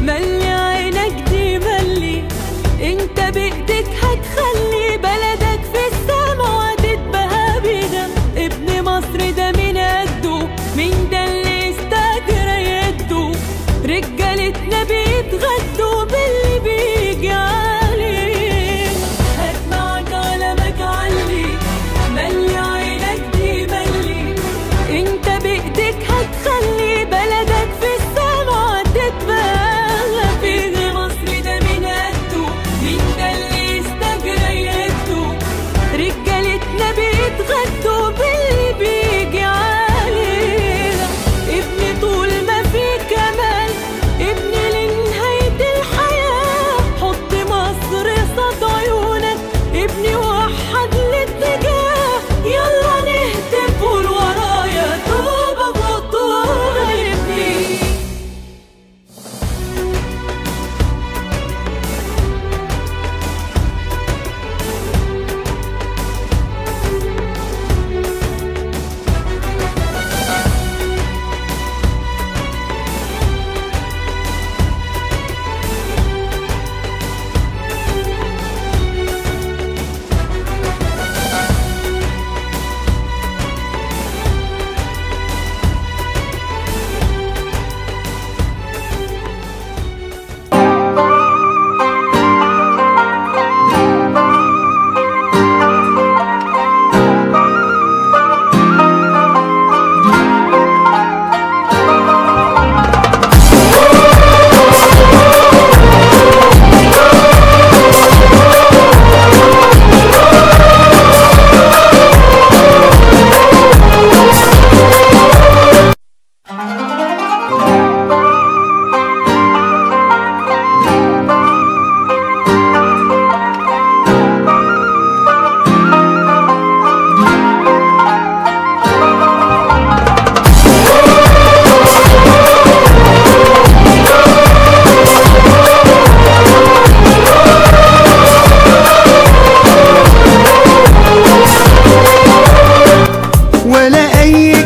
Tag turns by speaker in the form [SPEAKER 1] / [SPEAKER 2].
[SPEAKER 1] ملي عينك دي ملي انت بايدك هتخلي بلدك في السما وهتتبهى بينا ابن مصر ده من قده مين ده اللي استجرى يده رجالتنا بيتغدوا باللي بيجي عليه هات معاك علمك علي ملي عينك دي ملي انت بايدك هتخلي بلدك في السما تتبغى فيه مصر ده من قده مين ده اللي استجرى يده رجالتنا بيتغدوا باللي بيجي علينا ابني طول ما في كمال ابني لنهاية الحياة حط مصر صد عيونك ابني وحد الاتجاه يلا نهتف قول ورايا طوبة بطول ابني
[SPEAKER 2] ولا اي